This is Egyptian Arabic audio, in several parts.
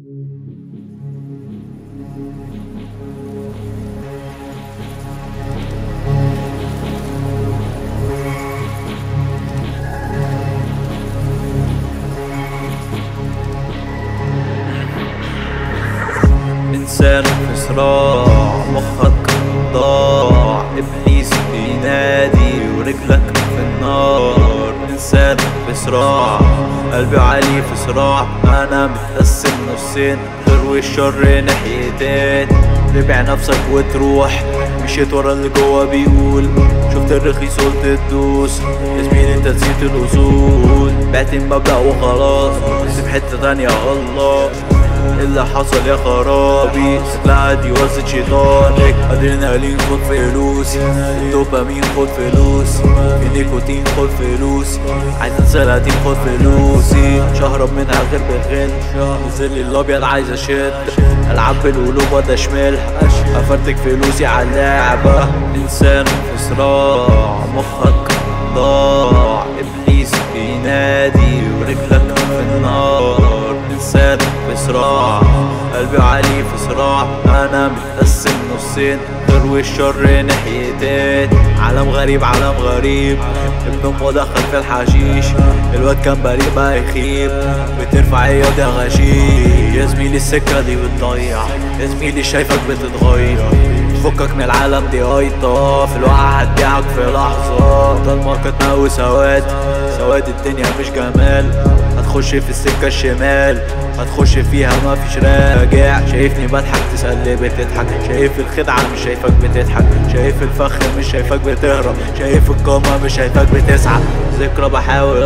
إنسان في صراع مخك ضاع إبليس بينادي ورجلك في النار إنسان في صراع قلبي عالي في صراع أنا متقسم نصين خير والشر ناحيتين تبيع نفسك وتروح مشيت ورا اللي جوا بيقول شفت الرخيص قلت تدوس يا زميلي انت نسيت الاصول بعت المبدأ وخلاص سيب حتة تانية الله اللي حصل يا خرابي لا دي وزن شيطانك ادرينالين خد فلوس الدوبامين خد فلوس النيكوتين خد فلوس عايز سلاتين خد فلوسي شهرب منها غير بالغل نزل لي الابيض عايز اشد العب بالقلوب وده شمال افرتك فلوسي على اللعبة انسان في صراع مخك ضاع ابليس بينادي ورجلك في النار انسان في صراع قلبي عالي في صراع انا متقسم نصين خير والشر ناحيتين عالم غريب عالم غريب ابن امه دخل في الحشيش الواد كان بريء بقى يخيب بترفع اياد يا غشيش يا زميلي السكه دي بتضيع يا زميلي شايفك بتتغير فكك من العالم دي هايطة في الوقع هتبيعك في لحظة ده الماركت مقوي سواد سواد الدنيا مش جمال هتخش في السكة الشمال هتخش فيها مفيش راجع شايفني بضحك تسألني بتضحك شايف الخدعة مش شايفك بتضحك شايف الفخ مش شايفك بتهرب شايف القامة مش شايفك بتسعى ذكرى بحاول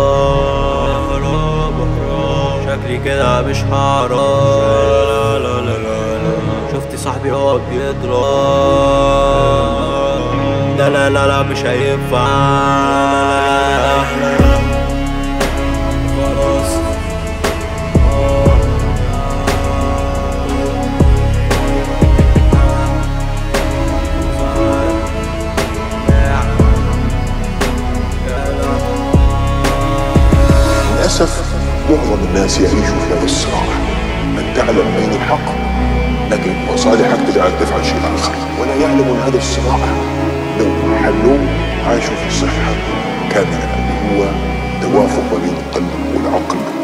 اهرب شكلي كده مش هعرف شفت صاحبي هو بيضرب لا لا لا لا مش هينفع خلاص للأسف معظم الناس يعيشوا في هذا الصراع أن تعلم أين الحق لكن مصالحك تجعلك تفعل شيء آخر ولا يعلمون هذا الصراع لو حلوه عاشوا في صحة كاملة اللي هو توافق ما بين القلب والعقل